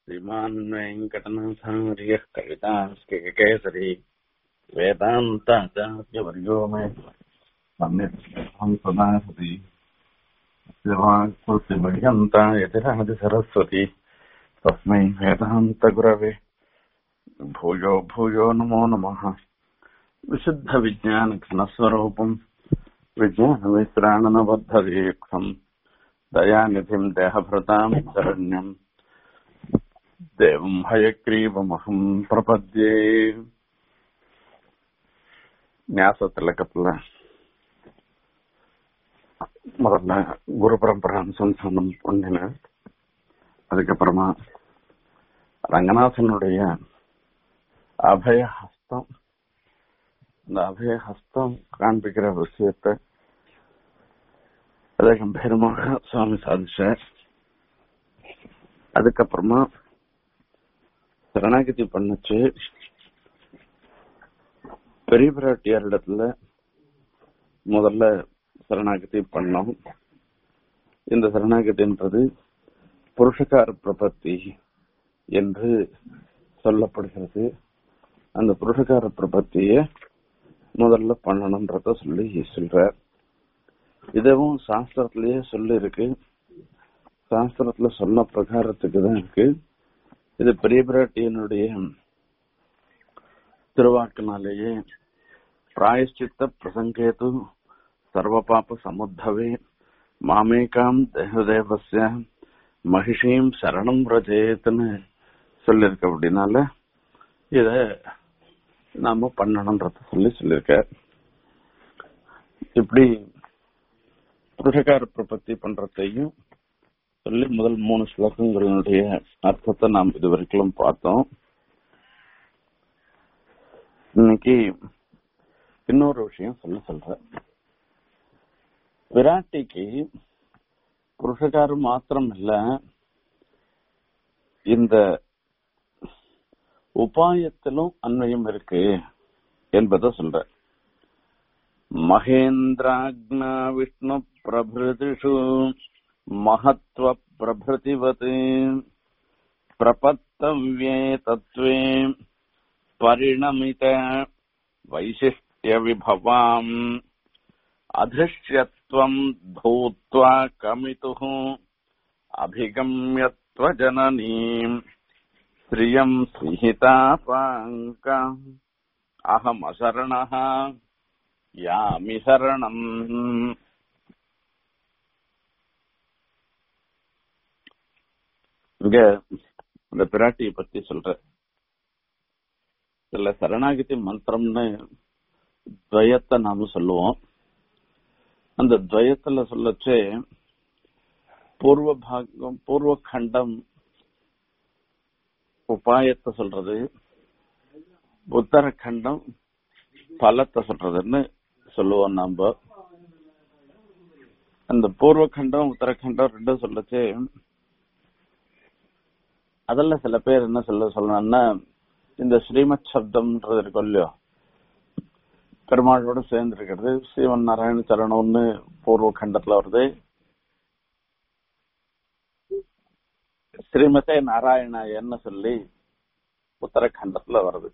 श्रीमान् वेङ्कटनाथार्यः कवितास्केसरी वेदान्ताचार्यवर्यो मे सम्यक् सदा सति वाक्कृतिपर्यन्ता यतिरहति सरस्वती तस्मै वेदान्तगुरवे भूयो भूयो नमो नमः विशुद्धविज्ञानघनस्वरूपम् विज्ञानविश्राणनबद्धदीक्षम् दयानिधिम् देहभृताम् शरण्यम् देवम् हयग्रीवमहम् प्रपद्ये ஞாசத்திலக்கத்துல முதல்ல குரு பரம்பரை அனுசந்தானம் பண்ணினேன் அதுக்கப்புறமா ரங்கநாதனுடைய அபய ஹஸ்தம் இந்த அபய ஹஸ்தம் காண்பிக்கிற விஷயத்தை அதை கம்பீரமாக சுவாமி சாதிச்சார் அதுக்கப்புறமா சரணாகதி பண்ணுச்சு பெரிய பிராட்டியார் இடத்துல முதல்ல சரணாகதி பண்ணோம் இந்த சரணாகதின்றது புருஷகார பிரபத்தி என்று சொல்லப்படுகிறது அந்த புருஷகார பிரபத்திய முதல்ல பண்ணணும்ன்றத சொல்லி சொல்றார் இதுவும் சாஸ்திரத்திலேயே சொல்லி இருக்கு சாஸ்திரத்துல சொன்ன பிரகாரத்துக்கு தான் இருக்கு இது பெரிய பிராட்டியனுடைய திருவாக்கினாலேயே பிராயஷ்சித்த பிரசங்கேது சர்வபாப சமுத்தவே மாமேகாம் தேவதேவசிய மகிஷீம் சரணம் ரஜேத்துன்னு சொல்லியிருக்க அப்படின்னால இத நாம பண்ணணும்ன்றத சொல்லி சொல்லியிருக்க இப்படி புருஷகார பிரபத்தி பண்றதையும் சொல்லி முதல் மூணு ஸ்லோகங்களுடைய அர்த்தத்தை நாம் இதுவரைக்கும் பார்த்தோம் இன்னைக்கு இன்னொரு விஷயம் சொல்ல சொல்ற விராட்டிக்கு புருஷகாரம் மாத்திரம் இல்ல இந்த உபாயத்திலும் அன்வயம் இருக்கு என்பதை சொல்ற மகேந்திராக்னா விஷ்ணு பிரபிருதிஷு மகத்வ பிரபிருதிவத் பிரபத்தவ்யே தத்வே परिणमित वैशिष्ट्यविभवाम् अधृष्यत्वम् भूत्वा कमितुः अभिगम्यत्वजननीम् श्रियम् स्निहितापाङ्का अहमशरणः यामि शरणम् இங்க இந்த பிராட்டியை பத்தி சொல்ற இதுல சரணாகதி மந்திரம்னு துவயத்தை நாம சொல்லுவோம் அந்த துவயத்துல சொல்லச்சே பூர்வ பாகம் பூர்வ கண்டம் உபாயத்தை சொல்றது உத்தரகண்டம் பலத்தை சொல்றதுன்னு சொல்லுவோம் நாம அந்த பூர்வ கண்டம் உத்தரகண்டம் ரெண்டும் சொல்லச்சே அதில் சில பேர் என்ன சொல்ல சொல்லணும்னா இந்த ஸ்ரீமத் சப்தம்ன்றது இருக்கும் இல்லையோ பெருமாளோட சேர்ந்து இருக்கிறது ஸ்ரீவன் நாராயண சரணம்னு பூர்வ கண்டத்துல வருது ஸ்ரீமதே நாராயணாயன்னு சொல்லி உத்தரகண்டத்துல வருது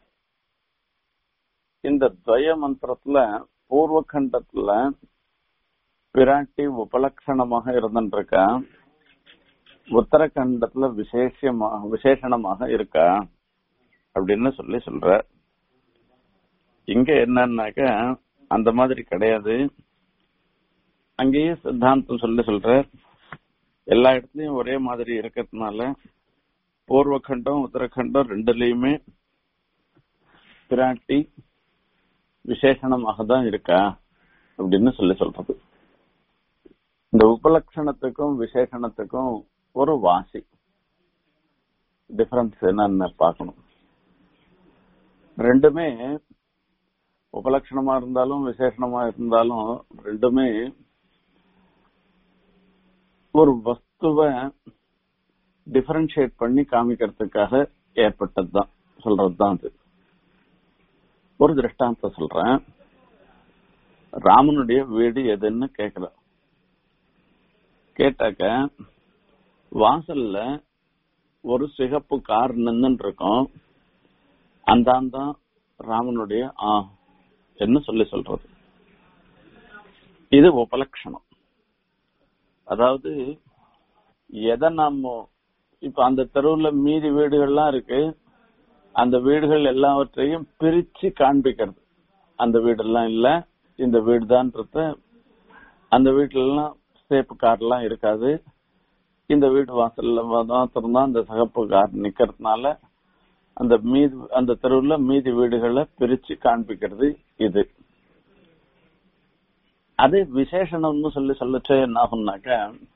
இந்த துவய மந்திரத்துல பூர்வ கண்டத்துல பிராட்டி உபலட்சணமாக இருந்துருக்கா உத்தரகண்டத்துல விசேஷமாக விசேஷணமாக இருக்கா அப்படின்னு சொல்லி சொல்ற இங்க என்னன்னாக்க அந்த மாதிரி கிடையாது அங்கேயே சித்தாந்தம் சொல்லி சொல்ற எல்லா இடத்துலயும் ஒரே மாதிரி இருக்கிறதுனால பூர்வகண்டம் உத்தரகண்டம் ரெண்டுலயுமே பிராட்டி விசேஷணமாக தான் இருக்கா அப்படின்னு சொல்லி சொல்றது இந்த உபலட்சணத்துக்கும் விசேஷணத்துக்கும் ஒரு வாசி டிஃபரன்ஸ் என்னன்னு பார்க்கணும் ரெண்டுமே உபலட்சணமா இருந்தாலும் விசேஷணமா இருந்தாலும் ரெண்டுமே ஒரு வஸ்துவை டிஃபரன்ஷியேட் பண்ணி காமிக்கிறதுக்காக ஏற்பட்டதுதான் சொல்றதுதான் அது ஒரு திருஷ்டாந்தம் சொல்றேன் ராமனுடைய வீடு எதுன்னு கேக்குற கேட்டாக்க வாசல்ல ஒரு சிகப்பு கார் நின்னுட்டு இருக்கும் அந்த ராமனுடைய ஆ என்ன சொல்லி சொல்றது இது உபலட்சணம் அதாவது எதை நாம இப்ப அந்த தெருவுல மீதி வீடுகள்லாம் இருக்கு அந்த வீடுகள் எல்லாவற்றையும் பிரிச்சு காண்பிக்கிறது அந்த வீடெல்லாம் இல்ல இந்த வீடு தான்றத அந்த வீட்டுல எல்லாம் சேப்பு கார்லாம் இருக்காது இந்த வீட்டு வாசல்ல மாத்திரம் தான் அந்த சிகப்பு கார் நிக்கிறதுனால அந்த மீதி அந்த தெருவுல மீதி வீடுகளை பிரிச்சு காண்பிக்கிறது இது அது விசேஷணம்னு சொல்லி சொல்லச்சே என்ன ஆகும்னாக்க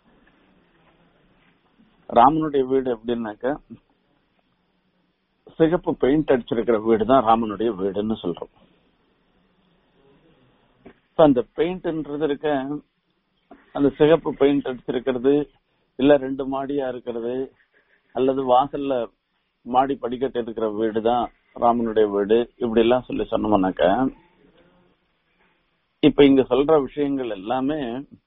ராமனுடைய வீடு எப்படின்னாக்க சிகப்பு பெயிண்ட் அடிச்சிருக்கிற வீடு தான் ராமனுடைய வீடுன்னு சொல்றோம் இப்ப அந்த பெயிண்ட்ன்றது இருக்க அந்த சிகப்பு பெயிண்ட் அடிச்சிருக்கிறது இல்ல ரெண்டு மாடியா இருக்கிறது அல்லது வாசல்ல மாடி படிக்கட்டு இருக்கிற வீடு தான் ராமனுடைய வீடு இப்படி எல்லாம் சொல்லி சொன்னோம்னாக்க இப்ப இங்க சொல்ற விஷயங்கள் எல்லாமே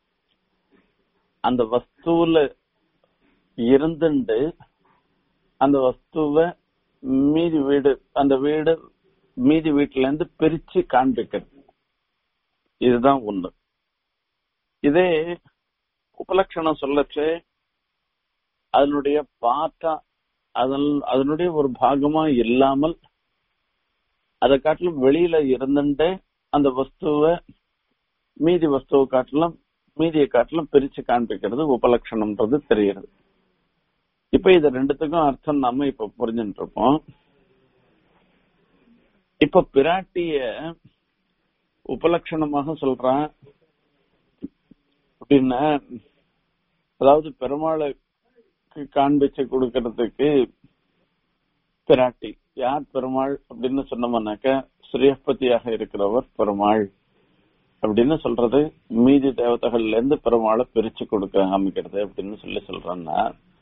அந்த வஸ்துல இருந்துண்டு அந்த வஸ்துவ மீதி வீடு அந்த வீடு மீதி வீட்டுல இருந்து பிரிச்சு காண்பிக்கிறது இதுதான் ஒண்ணு இதே உபலட்சணம் சொல்லச்சு அதனுடைய பாட்டா அதன் அதனுடைய ஒரு பாகமா இல்லாமல் அதை காட்டிலும் வெளியில இருந்துட்டே அந்த வஸ்துவை மீதி வஸ்துவை காட்டிலும் மீதியை காட்டிலும் பிரிச்சு காண்பிக்கிறது உபலட்சணம்ன்றது தெரிகிறது இப்ப இது ரெண்டுத்துக்கும் அர்த்தம் நாம இப்ப புரிஞ்சுட்டு இருப்போம் இப்ப பிராட்டிய உபலட்சணமாக சொல்றான் அப்படின்னா அதாவது பெருமாளுக்கு காண்பிச்சு கொடுக்கறதுக்கு பிராட்டி யார் பெருமாள் அப்படின்னு சொன்னோம்னாக்க ஸ்ரீயப்பதியாக இருக்கிறவர் பெருமாள் அப்படின்னு சொல்றது மீதி தேவதைகள்ல இருந்து பெருமாளை பிரிச்சு கொடுக்க காமிக்கிறது அப்படின்னு சொல்லி சொல்றேன்னா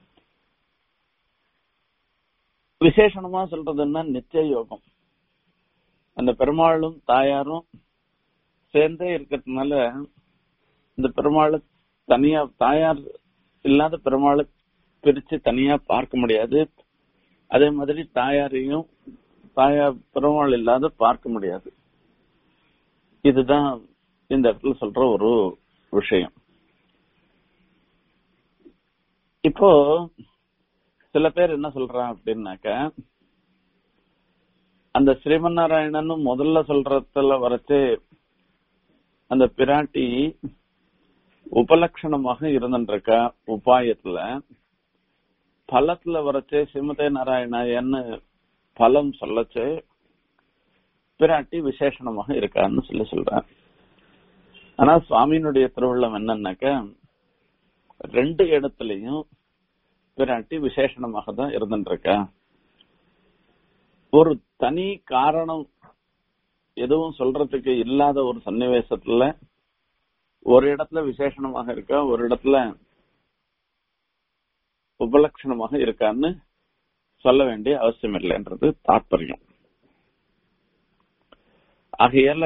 விசேஷணமா சொல்றதுன்னா நித்திய யோகம் அந்த பெருமாளும் தாயாரும் சேர்ந்தே இருக்கிறதுனால இந்த பெருமாளை தனியா தாயார் இல்லாத பெருமாளை பிரிச்சு தனியா பார்க்க முடியாது அதே மாதிரி தாயாரையும் தாயார் பெருமாள் இல்லாத பார்க்க முடியாது இதுதான் இந்த இடத்துல சொல்ற ஒரு விஷயம் இப்போ சில பேர் என்ன சொல்றான் அப்படின்னாக்க அந்த ஸ்ரீமன் நாராயணன் முதல்ல சொல்றதுல வரைச்சு அந்த பிராட்டி உபலட்சணமாக இருந்துருக்கா உபாயத்துல பலத்துல வரைச்சு ஸ்ரீமதே நாராயணன்னு பலம் சொல்லச்சு பிராட்டி விசேஷணமாக இருக்கான்னு சொல்லி சொல்றேன் ஆனா சுவாமியினுடைய திருவிழம் என்னன்னாக்க ரெண்டு இடத்துலயும் பிராட்டி விசேஷணமாக தான் இருந்துருக்கா ஒரு தனி காரணம் எதுவும் சொல்றதுக்கு இல்லாத ஒரு சன்னிவேசத்துல ஒரு இடத்துல விசேஷணமாக இருக்கா ஒரு இடத்துல உபலட்சணமாக இருக்கான்னு சொல்ல வேண்டிய அவசியம் இல்லைன்றது தாற்பயம் ஆகையால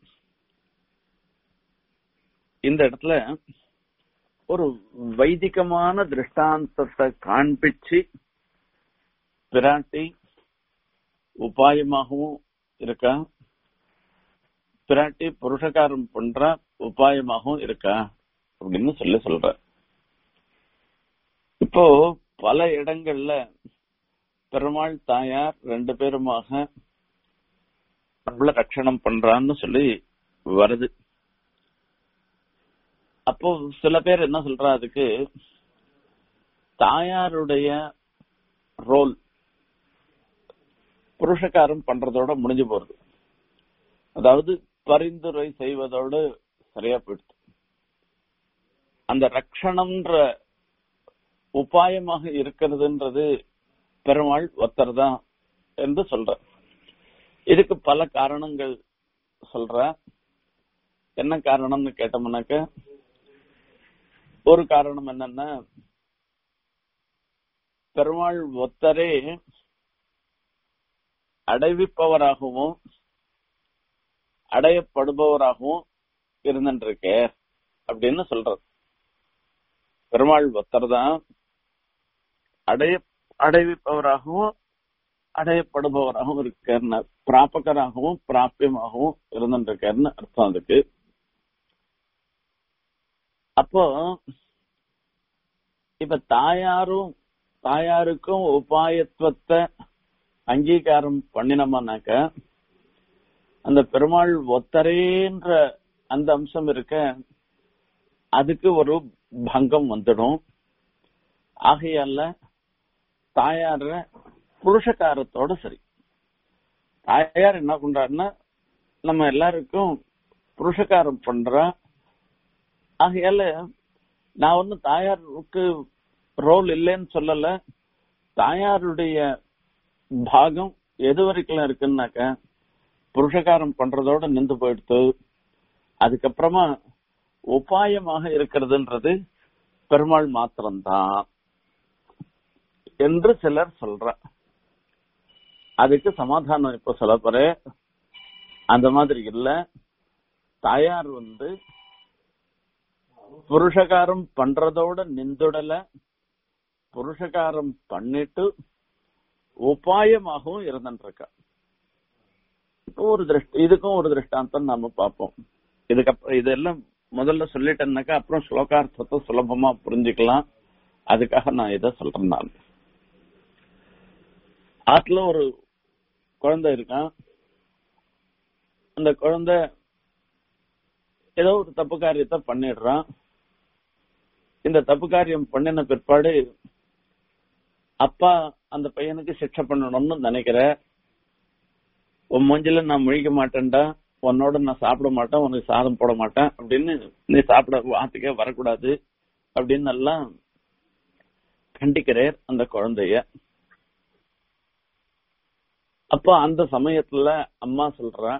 இந்த இடத்துல ஒரு வைதிகமான திருஷ்டாந்தத்தை காண்பிச்சு பிராட்டி உபாயமாகவும் இருக்கா பிராட்டி புருஷகாரம் பண்ற உபாயமாகவும் இருக்கா அப்படின்னு சொல்லி சொல்ற இப்போ பல இடங்கள்ல பெருமாள் தாயார் ரெண்டு பேருமாக நம்மள ரட்சணம் பண்றான்னு சொல்லி வருது அப்போ சில பேர் என்ன சொல்றா அதுக்கு தாயாருடைய ரோல் புருஷகாரம் பண்றதோட முடிஞ்சு போறது அதாவது பரிந்துரை செய்வதோடு சரியா போயிடுது அந்த ரட்சணம்ன்ற உபாயமாக இருக்கிறதுன்றது பெருமாள் ஒத்தர் தான் என்று சொல்ற இதுக்கு பல காரணங்கள் சொல்ற என்ன காரணம்னு கேட்டோம்னாக்க ஒரு காரணம் என்னன்னா பெருமாள் ஒத்தரே அடைவிப்பவராகவும் அடையப்படுபவராகவும் இருந்துருக்க அப்படின்னு சொல்றது பெருமாள் ஒத்தர் தான் அடைய அடைவிப்பவராகவும் அடையப்படுபவராகவும் இருக்காருன்னு பிராபகராகவும் பிராபியமாகவும் இருந்துருக்காருன்னு அர்த்தம் அதுக்கு அப்போ இப்ப தாயாரும் தாயாருக்கும் உபாயத்துவத்தை அங்கீகாரம் பண்ணினோம்னாக்க அந்த பெருமாள் ஒத்தரேன்ற அந்த அம்சம் இருக்க அதுக்கு ஒரு பங்கம் வந்துடும் ஆகையால தாயார புருஷகாரத்தோட சரி தாயார் என்ன பண்றாருன்னா நம்ம எல்லாருக்கும் புருஷகாரம் பண்றா ஆகையால நான் வந்து தாயாருக்கு ரோல் இல்லைன்னு சொல்லல தாயாருடைய பாகம் எது வரைக்கும் இருக்குன்னாக்க புருஷகாரம் பண்றதோட நின்று போயிடுத்து அதுக்கப்புறமா உபாயமாக இருக்கிறதுன்றது பெருமாள் மாத்திரம்தான் என்று சிலர் சொல்ற அதுக்கு சமாதானம் இப்ப சொல்ல போறேன் அந்த மாதிரி இல்ல தாயார் வந்து புருஷகாரம் பண்றதோட நிந்துடல புருஷகாரம் பண்ணிட்டு உபாயமாகவும் இருந்துருக்கா இப்போ ஒரு திருஷ்டி இதுக்கும் ஒரு திருஷ்டாந்தம் நாம பார்ப்போம் இதுக்கப்புறம் இதெல்லாம் முதல்ல சொல்லிட்டேன்னாக்கா அப்புறம் ஸ்லோகார்த்தத்தை சுலபமா புரிஞ்சுக்கலாம் அதுக்காக நான் இதை சொல்றேன் நான் ஆத்துல ஒரு குழந்தை இருக்கான் அந்த குழந்தை ஏதோ ஒரு தப்பு காரியத்தை பண்ணிடுறான் இந்த தப்பு காரியம் பண்ணின பிற்பாடு அப்பா அந்த பையனுக்கு சிக்ஷை பண்ணணும்னு நினைக்கிற உன் மூஞ்சில நான் முழிக்க மாட்டேன்டா உன்னோட நான் சாப்பிட மாட்டேன் உனக்கு சாதம் போட மாட்டேன் அப்படின்னு நீ சாப்பிட வாத்துக்கே வரக்கூடாது அப்படின்னு எல்லாம் கண்டிக்கிறார் அந்த குழந்தைய அப்போ அந்த சமயத்துல அம்மா சொல்றா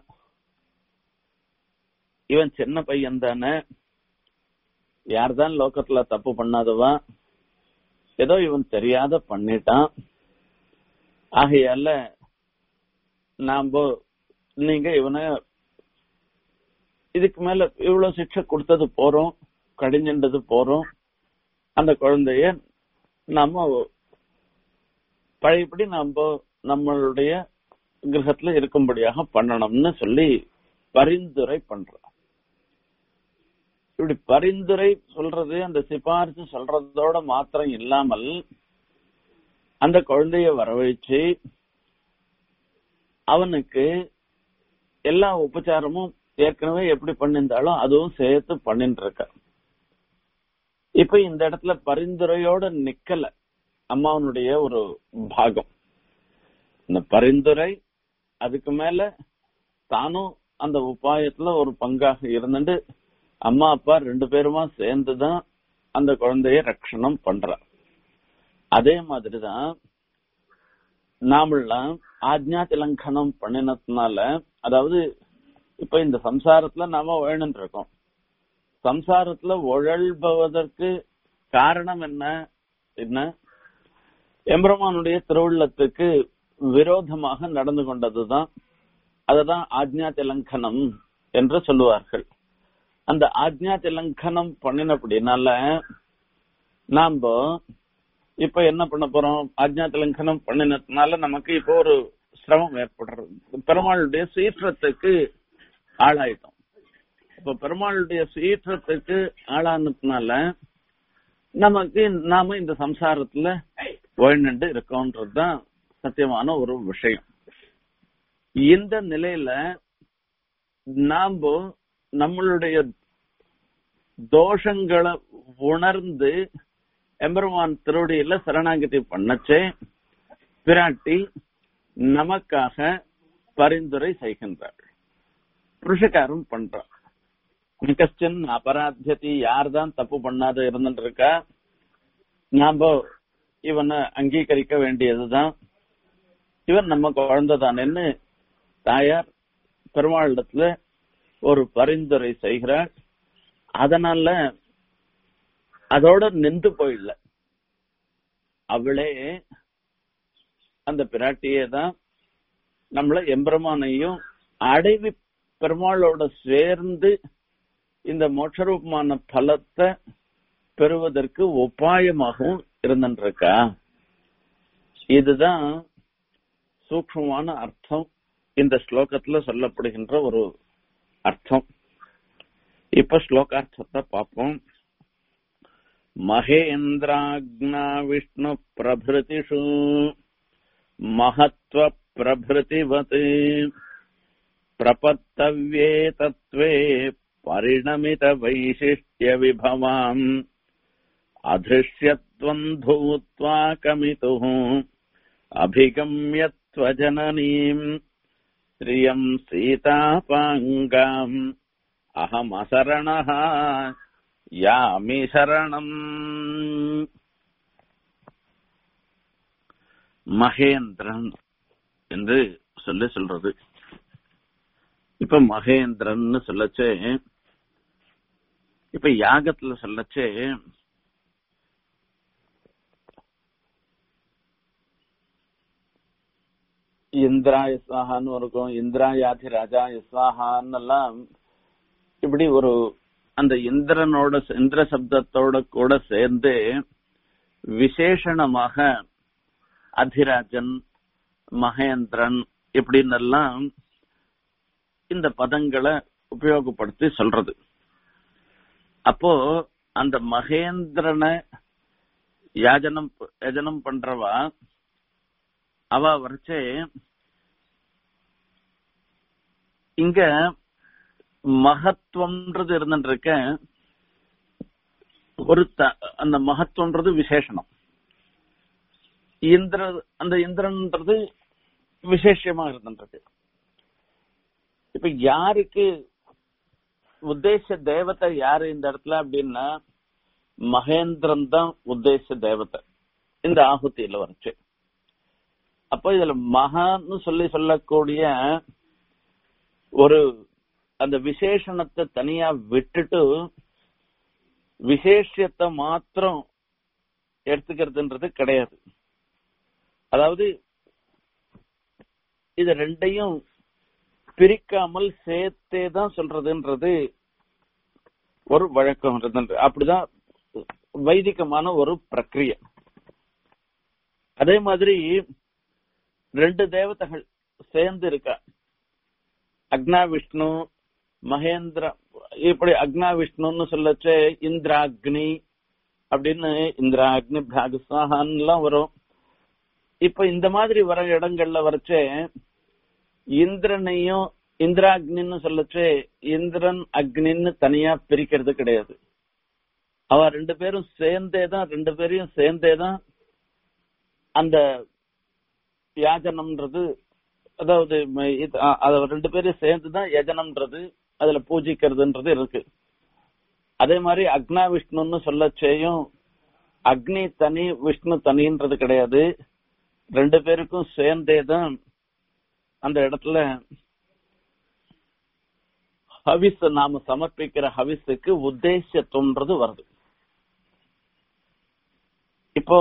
இவன் சின்ன பையன் தானே யார்தான் லோக்கத்துல தப்பு பண்ணாதவா ஏதோ இவன் தெரியாத பண்ணிட்டான் ஆகையால நாம நீங்க இவனை இதுக்கு மேல இவ்வளவு சிக்ஷை கொடுத்தது போறோம் கடிஞ்சின்றது போறோம் அந்த குழந்தைய நாம பழையபடி நாம நம்மளுடைய கிரகத்துல இருக்கும்படியாக பண்ணணும்னு சொல்லி பரிந்துரை பண்றோம் இப்படி பரிந்துரை சொல்றது அந்த சிபாரிசு சொல்றதோட மாத்திரம் இல்லாமல் அந்த குழந்தைய வரவழைச்சு அவனுக்கு எல்லா உபச்சாரமும் ஏற்கனவே எப்படி பண்ணியிருந்தாலும் அதுவும் சேர்த்து பண்ணிட்டு இருக்க இப்ப இந்த இடத்துல பரிந்துரையோட நிக்கல அம்மாவனுடைய ஒரு பாகம் இந்த பரிந்துரை அதுக்கு மேல தானும் அந்த உபாயத்துல ஒரு பங்காக இருந்துட்டு அம்மா அப்பா ரெண்டு பேருமா சேர்ந்துதான் அந்த குழந்தைய ரட்சணம் பண்ற அதே மாதிரிதான் நாமெல்லாம் ஆஜ்ஞா திலங்கனம் பண்ணினதுனால அதாவது இப்ப இந்த சம்சாரத்துல நாம வேணுன்னு இருக்கோம் சம்சாரத்துல உழல்பவதற்கு காரணம் என்ன என்ன எம்பெருமானுடைய திருவுள்ளத்துக்கு விரோதமாக நடந்து கொண்டதுதான் அததான் ஆஜ்ஞா திலங்கனம் என்று சொல்லுவார்கள் அந்த ஆஜ்ஞா திலங்கனம் பண்ணினபடினால நாம இப்ப என்ன பண்ண போறோம் ஆஜ்ஞா திலங்கனம் பண்ணினதுனால நமக்கு இப்போ ஒரு சிரமம் ஏற்படுறது பெருமாளுடைய சீற்றத்துக்கு ஆளாயிட்டோம் இப்ப பெருமாளுடைய சீற்றத்துக்கு ஆளானதுனால நமக்கு நாம இந்த சம்சாரத்துல வாழ்ந்துட்டு இருக்கோன்றதுதான் சத்தியமான ஒரு விஷயம் இந்த நிலையில நாம நம்மளுடைய தோஷங்களை உணர்ந்து எம்பெருமான் திருவடியில சரணாகதி பண்ணச்சே பிராட்டி நமக்காக பரிந்துரை செய்கின்றாள் புருஷகாரம் பண்றாள் கஷ்டன் அபராத்தியதி யார் தான் தப்பு பண்ணாத இருந்துட்டு இருக்கா நாம இவனை அங்கீகரிக்க வேண்டியதுதான் இவன் நம்ம குழந்தை தானேன்னு தாயார் பெருமாளிடத்துல ஒரு பரிந்துரை செய்கிறார் அதனால அதோட நின்று போயிடல அவளே அந்த பிராட்டியே தான் நம்மள எம்பெருமானையும் அடைவி பெருமாளோட சேர்ந்து இந்த மோட்சரூபமான பலத்தை பெறுவதற்கு உபாயமாகவும் இருந்துருக்கா இதுதான் சூக்ஷ்மமான அர்த்தம் இந்த ஸ்லோகத்துல சொல்லப்படுகின்ற ஒரு அர்த்தம் இப்ப ஸ்லோகார்த்தத்தை பார்ப்போம் மகேந்திராக்னா விஷ்ணு பிரபிருதிஷு மகத்வ பிரபிருதிவத் பிரபத்தவ்யே தத்வே பரிணமித வைசிஷ்ட்ய விபவாம் அதிருஷ்யத்வம் பூத்வா கமிதுः அபிகம்யத்வஜனனீம் ஸ்ரீயம் சீதாபாங்காம் அகமசரணः யாமி சரணம் மகேந்திரன் என்று சொல்லி சொல்றது இப்ப மகேந்திரன் சொல்லச்சே இப்ப யாகத்துல சொல்லச்சே இந்திரா இஸ்வாஹான்னு இருக்கும் இந்திரா யாதி ராஜா இஸ்வாஹான்னு எல்லாம் இப்படி ஒரு அந்த இந்திரனோட இந்திர சப்தத்தோட கூட சேர்ந்து விசேஷணமாக அதிராஜன் மகேந்திரன் இப்படின்னு எல்லாம் இந்த பதங்களை உபயோகப்படுத்தி சொல்றது அப்போ அந்த மகேந்திரனை யாஜனம் யஜனம் பண்றவா அவ வரைச்சே இங்க மகத்துவம்ன்றது இருந்துருக்க ஒரு அந்த மகத்துவம்ன்றது விசேஷனம் இந்திர அந்த இந்திரன்ன்றது விசேஷமா இருந்துருக்கு இப்ப யாருக்கு உத்தேச தேவதை யாரு இந்த இடத்துல அப்படின்னா மகேந்திரன் தான் உத்தேச தேவதை இந்த ஆகுத்தியில வரைச்சு அப்போ இதுல மகான்னு சொல்லி சொல்லக்கூடிய ஒரு அந்த விசேஷணத்தை தனியா விட்டுட்டு விசேஷத்தை மாத்திரம் எடுத்துக்கிறதுன்றது கிடையாது அதாவது இது ரெண்டையும் பிரிக்காமல் சேர்த்தே தான் சொல்றதுன்றது ஒரு வழக்கம் இருந்தது அப்படிதான் வைதிகமான ஒரு பிரக்ரியை அதே மாதிரி ரெண்டு தேவதைகள் சேர்ந்து இருக்கா அக்னா விஷ்ணு மகேந்திர இப்படி அக்னா விஷ்ணுன்னு சொல்லச்சு இந்திராக்னி அப்படின்னு இந்திராக்னி பிராகஸ்வாகான்லாம் வரும் இப்ப இந்த மாதிரி வர இடங்கள்ல வரைச்சே இந்திரனையும் இந்திராக்னின்னு சொல்லச்சு இந்திரன் அக்னின்னு தனியா பிரிக்கிறது கிடையாது அவ ரெண்டு பேரும் சேர்ந்தே தான் ரெண்டு பேரையும் சேர்ந்தே தான் அந்த யாஜனம்ன்றது அதாவது அத ரெண்டு பேரும் சேர்ந்துதான் யஜனம்ன்றது அதுல பூஜிக்கிறதுன்றது இருக்கு அதே மாதிரி அக்னா விஷ்ணுன்னு சொல்லச்சேயும் அக்னி தனி விஷ்ணு தனின்றது கிடையாது ரெண்டு பேருக்கும் சேர்ந்தே தான் அந்த இடத்துல ஹவிஸ் நாம சமர்ப்பிக்கிற ஹவிஸுக்கு உத்தேசத்துவம்ன்றது வருது இப்போ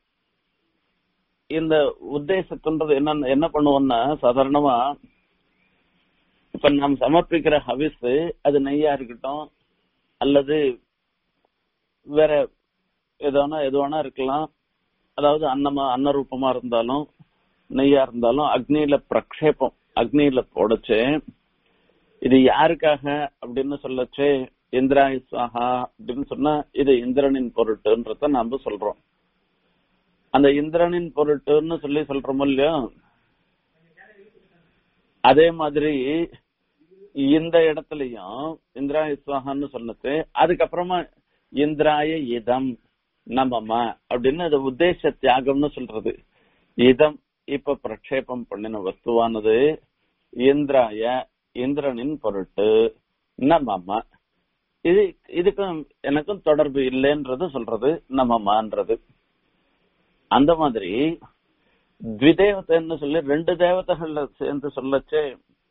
இந்த உத்தேசத்துன்றது என்ன என்ன பண்ணுவோம்னா சாதாரணமா இப்ப நாம் சமர்ப்பிக்கிற ஹவிஸ் அது நெய்யா இருக்கட்டும் அல்லது வேற எதோனா எதுவானா இருக்கலாம் அதாவது அன்னமா அன்னரூபமா இருந்தாலும் நெய்யா இருந்தாலும் அக்னியில பிரக்ஷேபம் அக்னியில போடச்சு இது யாருக்காக அப்படின்னு சொல்லச்சு இந்திராய சுவாகா அப்படின்னு சொன்னா இது இந்திரனின் பொருட்டுன்றத நாம சொல்றோம் அந்த இந்திரனின் பொருட்டுன்னு சொல்லி சொல்றோம் இல்லையோ அதே மாதிரி இந்த இடத்துலயும் இந்திராய சுவாகான்னு சொன்னது அதுக்கப்புறமா இந்திராய இதம் நமமா அப்படின்னு அது உத்தேச தியாகம்னு சொல்றது இதம் இப்ப பிரக்ஷேபம் பண்ணின வஸ்துவானது இந்திராய இந்திரனின் பொருட்டு நமமா இது இதுக்கும் எனக்கும் தொடர்பு இல்லைன்றது சொல்றது நமமான்றது அந்த மாதிரி த்விதேவத்தைன்னு சொல்லி ரெண்டு தேவதைகள்ல சேர்ந்து சொல்லச்சே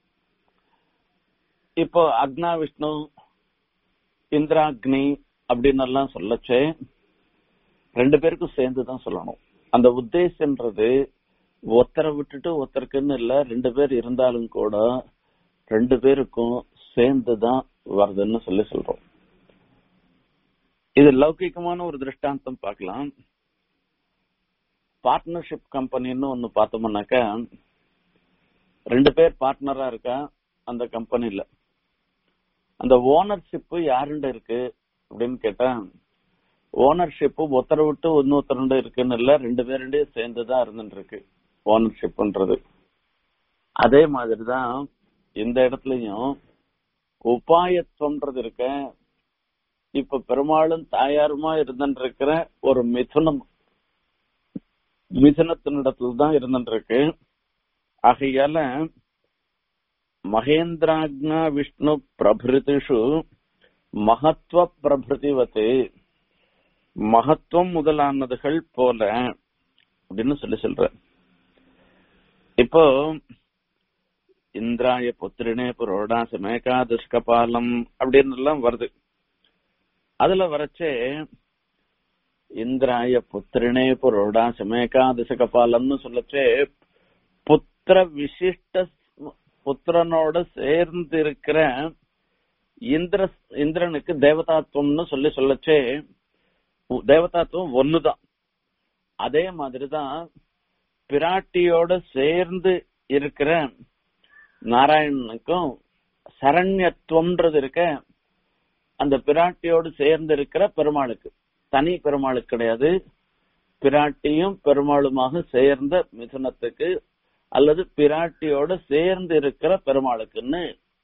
இப்போ அக்னா விஷ்ணு இந்திராக்னி அப்படின்னு எல்லாம் சொல்லச்சே ரெண்டு பேருக்கும் சேர்ந்து தான் சொல்லணும் அந்த உத்தேசன்றது ஒருத்தரை விட்டுட்டு ஒருத்தருக்குன்னு இல்ல ரெண்டு பேர் இருந்தாலும் கூட ரெண்டு பேருக்கும் சேர்ந்து தான் வருதுன்னு சொல்லி சொல்றோம் இது லௌகிகமான ஒரு திருஷ்டாந்தம் பார்க்கலாம் பார்ட்னர்ஷிப் கம்பெனின்னு ஒன்னு பார்த்தோம்னாக்கா ரெண்டு பேர் பார்ட்னரா இருக்கா அந்த கம்பெனில அந்த ஓனர்ஷிப் யாருண்ட இருக்கு அப்படின்னு கேட்டா ஓனர்ஷிப் ஒருத்தரை விட்டு இன்னொருத்தருண்ட இருக்குன்னு இல்ல ரெண்டு பேருண்டே சேர்ந்துதான் இருந்துட்டு இருக்கு ஓனர்ஷிப்ன்றது அதே மாதிரிதான் இந்த இடத்துலயும் உபாயத்துவம்ன்றது இருக்க இப்ப பெரும்பாலும் தாயாருமா இருந்துட்டு இருக்கிற ஒரு மிதுனம் மிதுனத்தினிடத்துல தான் இருந்துட்டு இருக்கு ஆகையால மகேந்திராக்னா விஷ்ணு பிரபிருதிஷு மகத்துவ பிரபிருதிவத்து மகத்துவம் முதலானதுகள் போல அப்படின்னு சொல்லி சொல்ற இப்போ இந்திராய புத்திரினே புரோடா சமேகாதுஷ்கபாலம் அப்படின்னு எல்லாம் வருது அதுல வரச்சே இந்திராய புத்திரினே புரோடா சமேகாதுஷகபாலம்னு சொல்லச்சே புத்திர விசிஷ்ட புத்திரனோட சேர்ந்து இருக்கிற இந்திர இந்திரனுக்கு தேவதாத்துவம்னு சொல்லி சொல்லச்சே தேவதாத்துவம் ஒண்ணுதான் அதே மாதிரிதான் பிராட்டியோட சேர்ந்து இருக்கிற நாராயணனுக்கும் சரண்யத்துவம்ன்றது இருக்க அந்த பிராட்டியோடு சேர்ந்து இருக்கிற பெருமாளுக்கு தனி பெருமாளுக்கு கிடையாது பிராட்டியும் பெருமாளுமாக சேர்ந்த மிதுனத்துக்கு அல்லது பிராட்டியோட சேர்ந்து இருக்கிற பெருமாளுக்குன்னு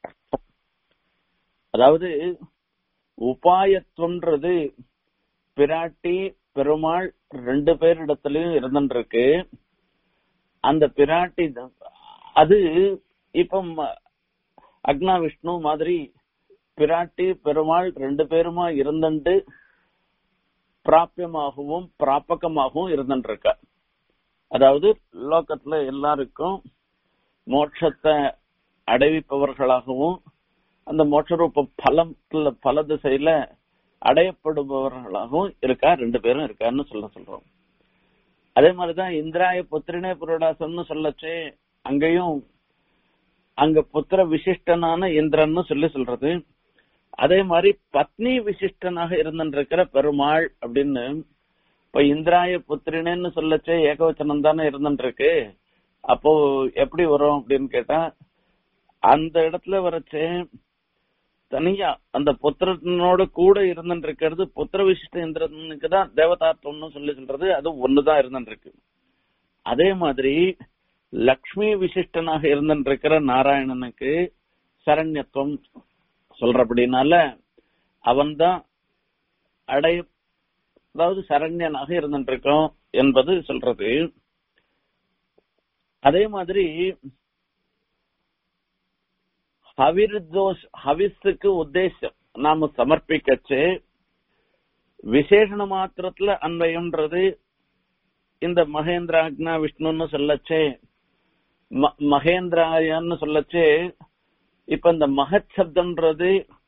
அதாவது உபாயத்துவன்றது பிராட்டி பெருமாள் ரெண்டு பேரிடத்துலயும் இருந்துருக்கு அந்த பிராட்டி அது இப்ப அக்னா விஷ்ணு மாதிரி பிராட்டி பெருமாள் ரெண்டு பேருமா இருந்துட்டு பிராபியமாகவும் பிராபகமாகவும் இருந்துருக்கா அதாவது லோகத்துல எல்லாருக்கும் மோட்சத்தை அடைவிப்பவர்களாகவும் அந்த மோட்சரூப பலத்துல பல திசையில அடையப்படுபவர்களாகவும் இருக்கா ரெண்டு பேரும் இருக்கான்னு சொல்ல சொல்றோம் அதே மாதிரிதான் இந்திராய புத்திரனே புரோடாசம்னு சொல்லச்சே அங்கேயும் அங்க புத்திர விசிஷ்டனான இந்திரன்னு சொல்லி சொல்றது அதே மாதிரி பத்னி விசிஷ்டனாக இருந்திருக்கிற பெருமாள் அப்படின்னு இப்ப இந்திராய புத்திரனேன்னு சொல்லச்சே ஏகவச்சனம் தானே இருந்துருக்கு அப்போ எப்படி வரும் அப்படின்னு கேட்டா அந்த இடத்துல வரச்சே தனியா அந்த புத்திரனோட கூட இருந்துட்டு இருக்கிறது புத்திர விசிஷ்ட இந்திரனுக்கு தான் தேவதாத்வம்னு சொல்லி சொல்றது அது ஒண்ணுதான் இருந்துட்டு இருக்கு அதே மாதிரி லக்ஷ்மி விசிஷ்டனாக இருந்துட்டு இருக்கிற நாராயணனுக்கு சரண்யத்துவம் சொல்றபடினால அவன்தான் அடைய அதாவது சரண்யனாக இருந்துட்டு இருக்கோம் என்பது சொல்றது அதே மாதிரி ஹவிர்தோஷ் ஹவிஸுக்கு உத்தேசம் நாம சமர்ப்பிக்கச்சு விசேஷண மாத்திரத்துல அன்வயம்ன்றது இந்த மகேந்திராக்னா விஷ்ணுன்னு சொல்லச்சே மகேந்திராயன்னு சொல்லச்சே இப்ப இந்த மகத் சப்தம்ன்றது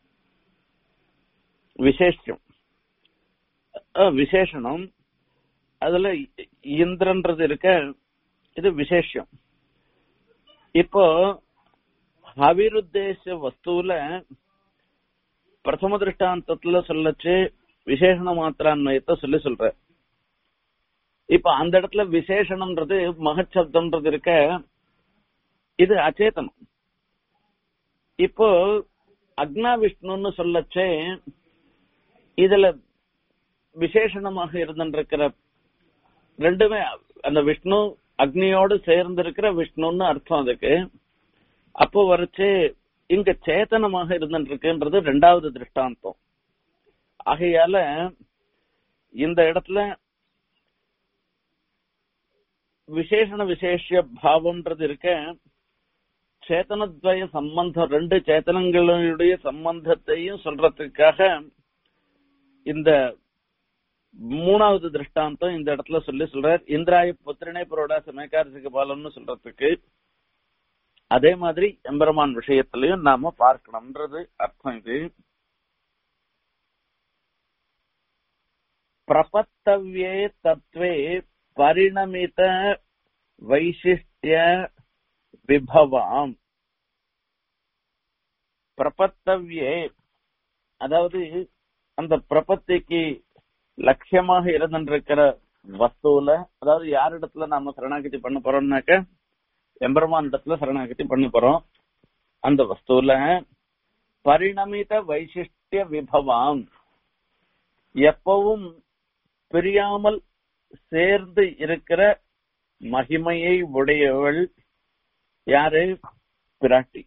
விசேஷம் விசேஷணம் அதுல இந்திரன்றது இருக்க இது விசேஷம் இப்போ அவிருத்தேச வஸ்துல பிரதம திருஷ்டாந்தத்துல சொல்லச்சு விசேஷண மாத்திரான்மயத்தை சொல்லி சொல்ற இப்ப அந்த இடத்துல விசேஷணம்ன்றது மகச்சப்தம்ன்றது இருக்க இது அச்சேதனம் இப்போ அக்னா விஷ்ணுன்னு சொல்லச்சே இதுல விசேஷணமாக இருந்திருக்கிற ரெண்டுமே அந்த விஷ்ணு அக்னியோடு சேர்ந்து இருக்கிற விஷ்ணுன்னு அர்த்தம் அதுக்கு அப்போ வரைச்சு இங்க சேத்தனமாக இருந்துருக்குன்றது ரெண்டாவது திருஷ்டாந்தம் ஆகையால இந்த இடத்துல விசேஷண விசேஷ பாவம்ன்றது இருக்க சேத்தனத்வய சம்பந்தம் ரெண்டு சேத்தனங்களுடைய சம்பந்தத்தையும் சொல்றதுக்காக இந்த மூணாவது திருஷ்டாந்தம் இந்த இடத்துல சொல்லி சொல்றார் இந்திராய புத்திரனே புரோடா சமயக்காரசிக பாலம்னு சொல்றதுக்கு அதே மாதிரி எம்பெருமான் விஷயத்திலையும் நாம பார்க்கணும்ன்றது அர்த்தம் இது பிரபத்தவ்யே தத்வே பரிணமித வைசிஷ்டிய விபவாம் பிரபத்தவ்யே அதாவது அந்த பிரபத்திக்கு லட்சியமாக இருந்திருக்கிற வஸ்துல அதாவது யாரிடத்துல நாம சரணாகதி பண்ண போறோம்னாக்க எம்பெருமான் இடத்துல சரணாகதி பண்ண போறோம் அந்த வஸ்துல பரிணமித வைசிஷ்டிய விபவாம் எப்பவும் பிரியாமல் சேர்ந்து இருக்கிற மகிமையை உடையவள் யாரு பிராட்டி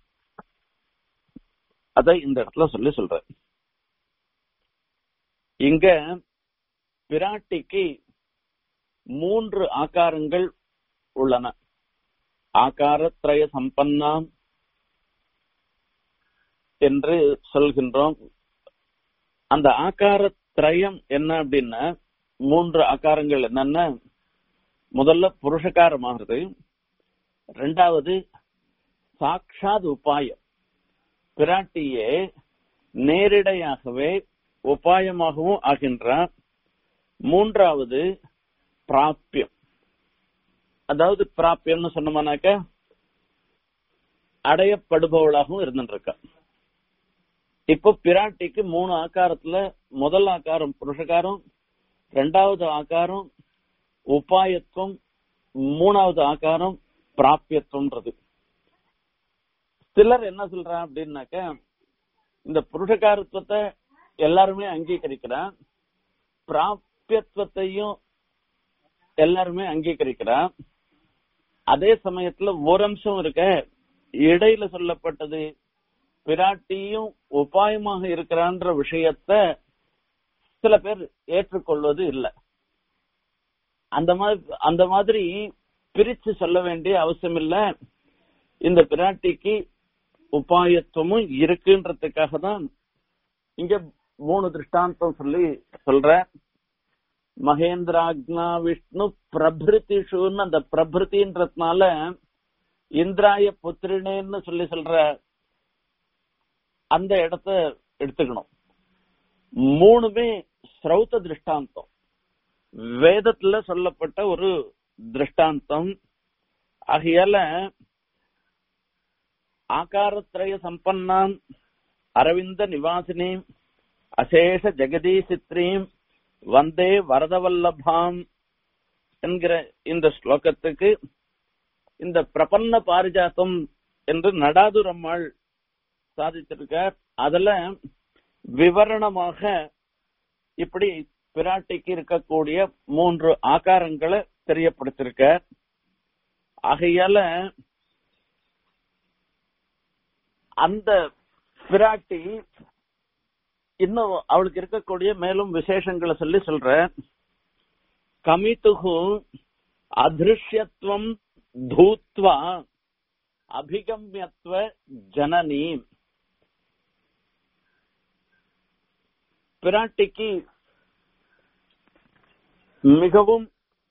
அதை இந்த இடத்துல சொல்லி சொல்ற இங்க பிராட்டிக்கு மூன்று ஆகாரங்கள் உள்ளன ஆகாரத்ரய சம்பன்னாம் என்று சொல்கின்றோம் அந்த ஆகாரத்ரயம் என்ன அப்படின்னா மூன்று ஆகாரங்கள் என்னன்னா முதல்ல புருஷகாரமாகிறது ரெண்டாவது சாட்சாத் உபாயம் பிராட்டியே நேரிடையாகவே உபாயமாகவும் ஆகின்றார் மூன்றாவது பிராப்பியம் அதாவது பிராப்பியம்னு சொன்னோம்னாக்க அடையப்படுபவளாகவும் இருந்துருக்கா இப்போ பிராட்டிக்கு மூணு ஆக்காரத்துல முதல் ஆக்காரம் புருஷகாரம் ரெண்டாவது ஆக்காரம் உபாயத்துவம் மூணாவது ஆக்காரம் பிராப்பியத்துவம்ன்றது சிலர் என்ன சொல்றான் அப்படின்னாக்க இந்த புருஷகாரத்துவத்தை எல்லாருமே அங்கீகரிக்கிறான் பிராப்பியத்துவத்தையும் எல்லாருமே அங்கீகரிக்கிறான் அதே சமயத்துல ஒரு அம்சம் இருக்க இடையில சொல்லப்பட்டது பிராட்டியும் உபாயமாக இருக்கிறான்ற விஷயத்த சில பேர் ஏற்றுக்கொள்வது இல்லை அந்த மாதிரி அந்த மாதிரி பிரிச்சு சொல்ல வேண்டிய அவசியம் இல்ல இந்த பிராட்டிக்கு உபாயத்துவமும் இருக்குன்றதுக்காக தான் இங்க மூணு திருஷ்டாந்தம் சொல்லி சொல்ற மகேந்திராக்னா விஷ்ணு பிரபிருதிஷுன்னு அந்த பிரபிருத்தின்றதுனால இந்திராய புத்திரினேன்னு சொல்லி சொல்ற அந்த இடத்த எடுத்துக்கணும் மூணுமே ஸ்ரௌத்த திருஷ்டாந்தம் வேதத்துல சொல்லப்பட்ட ஒரு திருஷ்டாந்தம் ஆகையால ஆகாரத்ரய சம்பன்னாம் அரவிந்த நிவாசினீம் அசேஷ ஜெகதீசித்ரீம் வந்தே வரதவல்லபாம் என்கிற இந்த ஸ்லோகத்துக்கு இந்த பிரபன்ன பாரிஜாத்தம் என்று நடாதுரம்மாள் சாதிச்சிருக்கார் அதுல விவரணமாக இப்படி பிராட்டிக்கு இருக்கக்கூடிய மூன்று ஆகாரங்களை தெரியப்படுத்திருக்க ஆகையால அந்த பிராட்டி இன்னும் அவளுக்கு இருக்கக்கூடிய மேலும் விசேஷங்களை சொல்லி சொல்ற கமித்துகு அதிருஷ்யத்துவம் தூத்வா அபிகம்யத்துவ ஜனனி பிராட்டிக்கு மிகவும்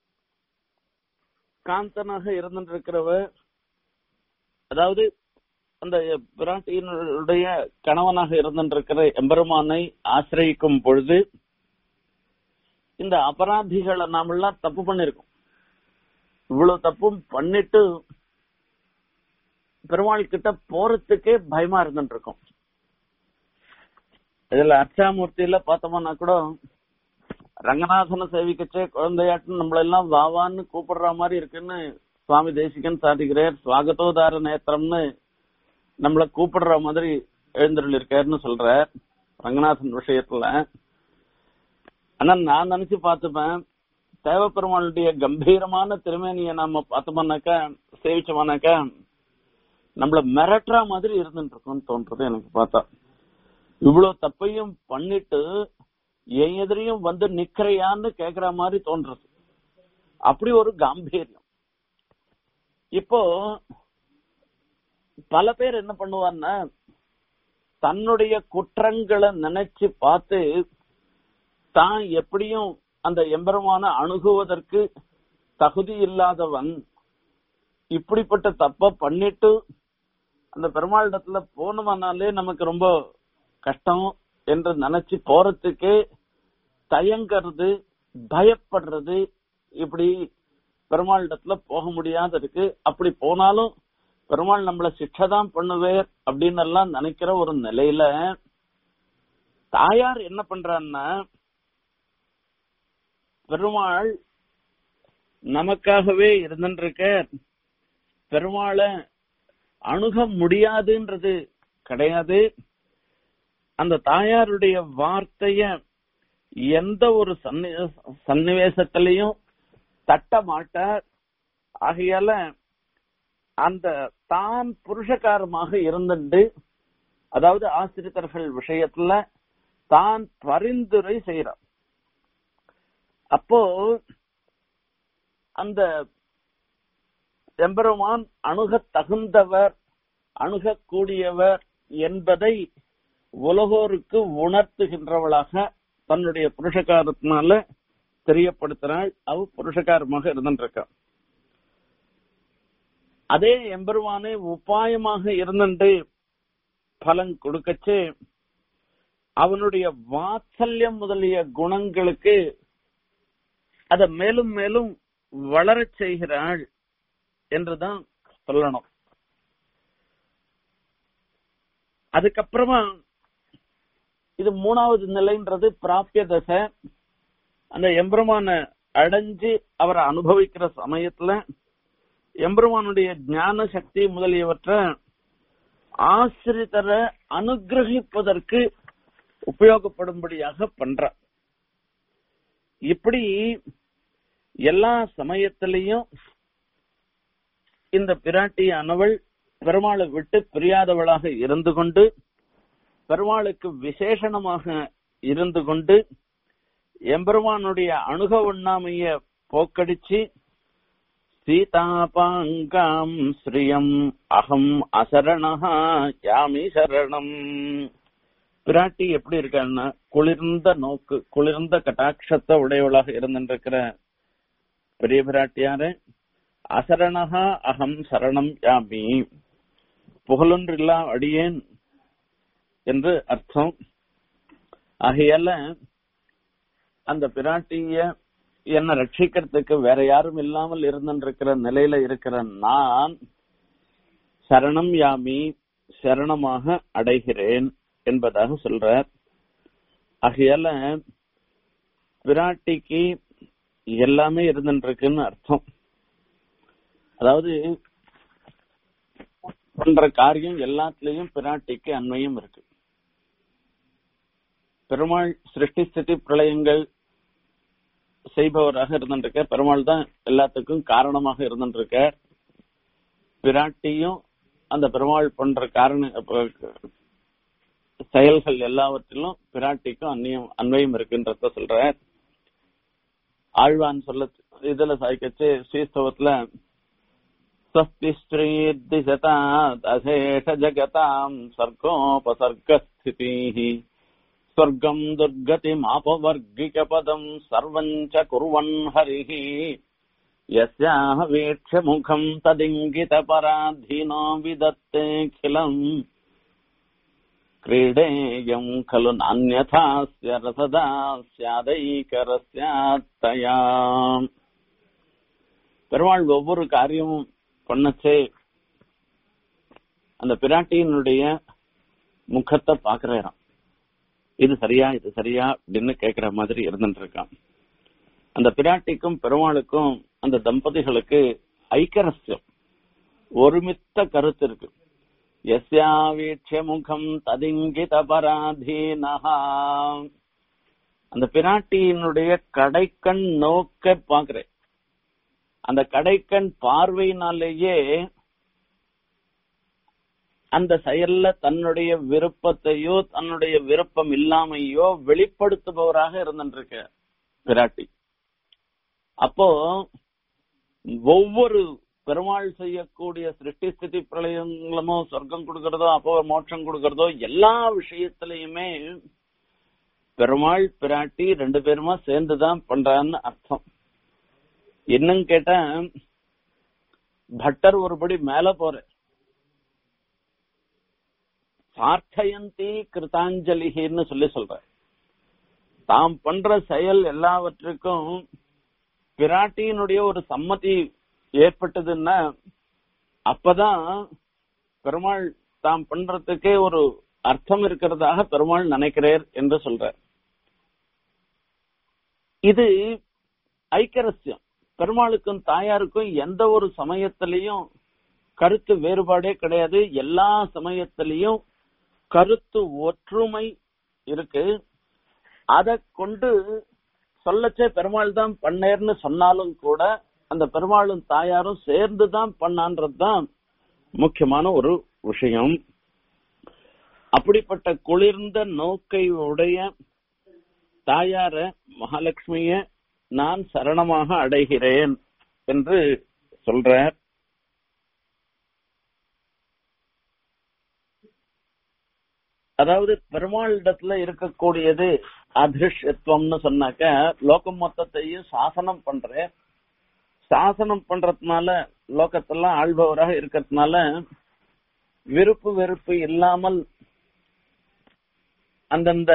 காந்தனாக இருந்திருக்கிறவ அதாவது அந்த பிராட்டியினுடைய கணவனாக இருந்திருக்கிற எம்பெருமானை ஆசிரியிக்கும் பொழுது இந்த அபராதிகளை நாமெல்லாம் தப்பு பண்ணிருக்கோம் இவ்வளவு தப்பும் பண்ணிட்டு பெருமாள் கிட்ட போறதுக்கே பயமா இருந்துட்டு இருக்கோம் இதுல அர்ச்சாமூர்த்தியில பார்த்தோம்னா கூட ரங்கநாதனை சேவிக்கச்சே குழந்தையாட்டம் நம்மள எல்லாம் வாவான்னு கூப்பிடுற மாதிரி இருக்குன்னு சுவாமி தேசிகன் சாதிக்கிறார் சுவாகத்தோதார நேத்திரம்னு நம்மள கூப்பிடுற மாதிரி எழுந்தருள் இருக்காருன்னு சொல்ற ரங்கநாதன் விஷயத்துல ஆனா நான் நினைச்சு பார்த்துப்பேன் தேவப்பெருமாளுடைய கம்பீரமான திருமேனிய நாம பார்த்தோம்னாக்கா சேவிச்சோம்னாக்கா நம்மள மிரட்டுற மாதிரி இருந்துட்டு இருக்கும்னு தோன்றது எனக்கு பார்த்தா இவ்வளவு தப்பையும் பண்ணிட்டு என் எதிரையும் வந்து நிக்கிறையான்னு கேக்குற மாதிரி தோன்றது அப்படி ஒரு காம்பீரியம் இப்போ பல பேர் என்ன பண்ணுவான்னா தன்னுடைய குற்றங்களை நினைச்சு பார்த்து தான் எப்படியும் அந்த எம்பெருமான அணுகுவதற்கு தகுதி இல்லாதவன் இப்படிப்பட்ட தப்ப பண்ணிட்டு அந்த பெருமாளிடத்துல போனவனாலே நமக்கு ரொம்ப கஷ்டம் என்று நினைச்சு போறதுக்கே தயங்கிறது பயப்படுறது இப்படி பெருமாளிடத்துல போக முடியாத இருக்கு அப்படி போனாலும் பெருமாள் நம்மள சிக்ஷை தான் பண்ணுவேர் அப்படின்னு எல்லாம் நினைக்கிற ஒரு நிலையில தாயார் என்ன பண்றான்னா பெருமாள் நமக்காகவே இருந்துருக்க பெருமாளை அணுக முடியாதுன்றது கிடையாது அந்த தாயாருடைய வார்த்தைய எந்த ஒரு சன்னி சன்னிவேசத்திலையும் தட்ட மாட்டார் ஆகையால அந்த தான் புருஷகாரமாக இருந்துட்டு அதாவது ஆசிரியர்கள் விஷயத்துல தான் பரிந்துரை செய்யறார் அப்போ அந்த எம்பெருமான் அணுகத் தகுந்தவர் அணுகக்கூடியவர் என்பதை உலகோருக்கு உணர்த்துகின்றவளாக தன்னுடைய புருஷகாரத்தினால தெரியப்படுத்தினாள் அவ புருஷகாரமாக இருந்துருக்கா அதே எம்பெருமானே உபாயமாக இருந்துட்டு பலன் கொடுக்கச்சு அவனுடைய வாத்சல்யம் முதலிய குணங்களுக்கு அதை மேலும் மேலும் வளரச் செய்கிறாள் என்றுதான் சொல்லணும் அதுக்கப்புறமா இது மூணாவது நிலைன்றது பிராபிய தசை அந்த எம்பெருமான அடைஞ்சு அவரை அனுபவிக்கிற சமயத்துல எம்பெருமானுடைய ஞான சக்தி முதலியவற்றை ஆசிரித்தரை அனுகிரகிப்பதற்கு உபயோகப்படும்படியாக பண்ற இப்படி எல்லா சமயத்திலையும் இந்த பிராட்டியானவள் பெருமாளை விட்டு பிரியாதவளாக இருந்து கொண்டு பெருமாளுக்கு விசேஷணமாக இருந்து கொண்டு எம்பெருமானுடைய அணுக உண்ணாமைய போக்கடிச்சு சீதாபாங்காம் ஸ்ரீயம் அகம் அசரணஹா யாமி சரணம் பிராட்டி எப்படி இருக்கான்னா குளிர்ந்த நோக்கு குளிர்ந்த கட்டாட்சத்தை உடையவளாக இருந்திருக்கிற பெரிய பிராட்டியாரு அசரணஹா அகம் சரணம் யாமி புகழொன்றில்லா அடியேன் என்று அர்த்தம் ஆகையால அந்த பிராட்டிய என்ன ரட்சிக்கிறதுக்கு வேற யாரும் இல்லாமல் இருந்திருக்கிற நிலையில இருக்கிற நான் சரணம் யாமி சரணமாக அடைகிறேன் என்பதாக சொல்றார் ஆகையால பிராட்டிக்கு எல்லாமே இருந்துருக்குன்னு அர்த்தம் அதாவது பண்ற காரியம் எல்லாத்துலயும் பிராட்டிக்கு அண்மையும் இருக்கு பெருமாள் சிருஷ்டி ஸ்திதி பிரளயங்கள் செய்பவராக இருந்துருக்க பெருமாள் தான் எல்லாத்துக்கும் காரணமாக இருந்துருக்க பிராட்டியும் அந்த பெருமாள் பண்ற காரண செயல்கள் எல்லாவற்றிலும் பிராட்டிக்கும் அந்நியம் அன்வயம் இருக்குன்றத சொல்ற ஆழ்வான் சொல்ல இதுல சாய்க்கச்சு ஸ்ரீஸ்தவத்துல ஸ்வஸ்தி ஸ்ரீர்திசதாத் அசேஷ ஜகதாம் சர்க்கோபசர்கஸ்திதி स्वर्गम् दुर्गतिमापवर्गिकपदम् सर्वम् च कुर्वन् हरिः यस्याः वीक्ष्य मुखम् तदिङ्गितपराधीनो विदत्तेऽखिलम् क्रीडेयम् खलु नान्यथास्य रसदा स्यादैकरस्यात्तया பெருமாள் ஒவ்வொரு காரியமும் பண்ணச்சே அந்த பிராட்டியினுடைய முகத்தை பாக்குறாராம் இது சரியா இது சரியா அப்படின்னு கேக்குற மாதிரி இருந்துட்டு இருக்கான் அந்த பிராட்டிக்கும் பெருமாளுக்கும் அந்த தம்பதிகளுக்கு ஐக்கரஸ்யம் ஒருமித்த கருத்து இருக்கு எஸ்யா வீட்ச முகம் ததிங்கித பராதீனஹா அந்த பிராட்டியினுடைய கடைக்கண் நோக்க பாக்குறேன் அந்த கடைக்கண் பார்வையினாலேயே அந்த செயல்ல தன்னுடைய விருப்பத்தையோ தன்னுடைய விருப்பம் இல்லாமையோ வெளிப்படுத்துபவராக இருந்துருக்க பிராட்டி அப்போ ஒவ்வொரு பெருமாள் செய்யக்கூடிய சிருஷ்டி ஸ்திதி பிரளயங்களுமோ சொர்க்கம் கொடுக்கறதோ அப்போ மோட்சம் கொடுக்கறதோ எல்லா விஷயத்திலையுமே பெருமாள் பிராட்டி ரெண்டு பேருமா சேர்ந்துதான் பண்றான்னு அர்த்தம் என்னன்னு கேட்டா பட்டர் ஒருபடி மேல போற சார்த்தயந்தி கிருதாஞ்சலின்னு சொல்லி சொல்ற தாம் பண்ற செயல் எல்லாவற்றுக்கும் பிராட்டியினுடைய ஒரு சம்மதி ஏற்பட்டதுன்னா அப்பதான் பெருமாள் தாம் பண்றதுக்கே ஒரு அர்த்தம் இருக்கிறதாக பெருமாள் நினைக்கிறார் என்று சொல்ற இது ஐக்கரஸ்யம் பெருமாளுக்கும் தாயாருக்கும் எந்த ஒரு சமயத்திலையும் கருத்து வேறுபாடே கிடையாது எல்லா சமயத்திலையும் கருத்து ஒற்றுமை இருக்கு அதை கொண்டு சொல்லச்சே பெருமாள் தான் பண்ணேர்னு சொன்னாலும் கூட அந்த பெருமாளும் தாயாரும் சேர்ந்து தான் பண்ணான்றதுதான் முக்கியமான ஒரு விஷயம் அப்படிப்பட்ட குளிர்ந்த நோக்கை உடைய தாயார மகாலட்சுமிய நான் சரணமாக அடைகிறேன் என்று சொல்றார் அதாவது பெருமாளிடத்துல இருக்கக்கூடியது அதிருஷ்யத்துவம்னு சொன்னாக்க லோகம் மொத்தத்தையும் சாசனம் பண்றேன் சாசனம் பண்றதுனால லோகத்தெல்லாம் ஆள்பவராக இருக்கிறதுனால விருப்பு வெறுப்பு இல்லாமல் அந்தந்த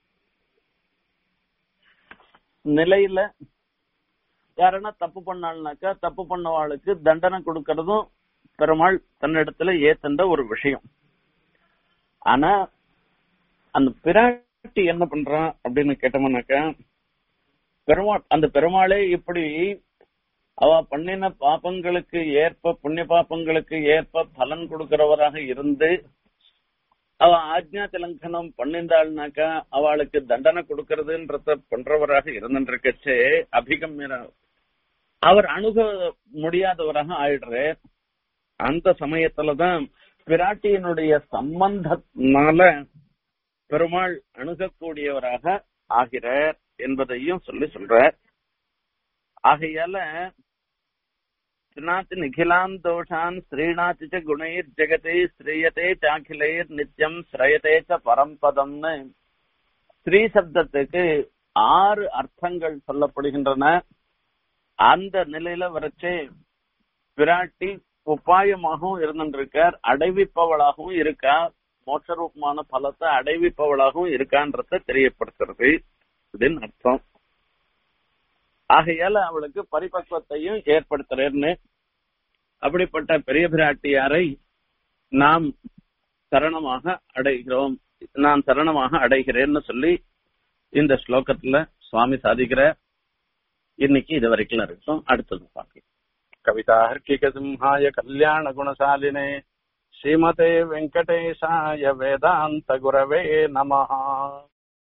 நிலையில யாரன்னா தப்பு பண்ணாள்னாக்கா தப்பு பண்ணவாளுக்கு தண்டனை கொடுக்கறதும் பெருமாள் தன்னிடத்துல ஏத்தண்ட ஒரு விஷயம் ஆனா அந்த பிராட்டி என்ன பண்றான் அப்படின்னு கேட்டோம்னாக்கா பெருமாள் அந்த பெருமாளே இப்படி அவ பண்ணின பாப்பங்களுக்கு ஏற்ப புண்ணிய பாப்பங்களுக்கு ஏற்ப பலன் கொடுக்கிறவராக இருந்து அவ ஆஜ்ஞா திலங்கனம் பண்ணிருந்தாள்னாக்கா அவளுக்கு தண்டனை கொடுக்கறதுன்றத பண்றவராக இருந்துருக்கச்சே அபிகம்யர அவர் அணுக முடியாதவராக ஆயிடுற அந்த சமயத்துலதான் பிராட்டியினுடைய சம்பந்தத்தினால பெருமாள் அணுகக்கூடியவராக ஆகிறார் என்பதையும் சொல்லி சொல்றார் ஆகையால ஸ்ரீநாத் நிகிலான் தோஷான் ஸ்ரீநாத் ச குணைர் ஜெகதே ஸ்ரீயதே சாக்கிலைர் நித்தியம் ஸ்ரயதே ச பரம்பதம்னு ஸ்ரீ சப்தத்துக்கு ஆறு அர்த்தங்கள் சொல்லப்படுகின்றன அந்த நிலையில வரைச்சே பிராட்டி உபாயமாகவும் இருந்துருக்கார் அடைவிப்பவளாகவும் இருக்கா மோட்சரூபமான பலத்தை அடைவிப்பவளாகவும் இருக்கான்றத தெரியப்படுத்துறது இதுன்னு அர்த்தம் ஆகையால அவளுக்கு பரிபக்குவத்தையும் ஏற்படுத்துறேன்னு அப்படிப்பட்ட பெரிய பிராட்டியாரை நாம் சரணமாக அடைகிறோம் நான் சரணமாக அடைகிறேன்னு சொல்லி இந்த ஸ்லோகத்துல சுவாமி சாதிக்கிற இன்னைக்கு இது வரைக்கும் இருக்கும் அடுத்தது பார்க்கலாம் कवितार्किकसिंहाय कल्याणगुणशालिने श्रीमते वेङ्कटेशाय वेदान्तगुरवे नमः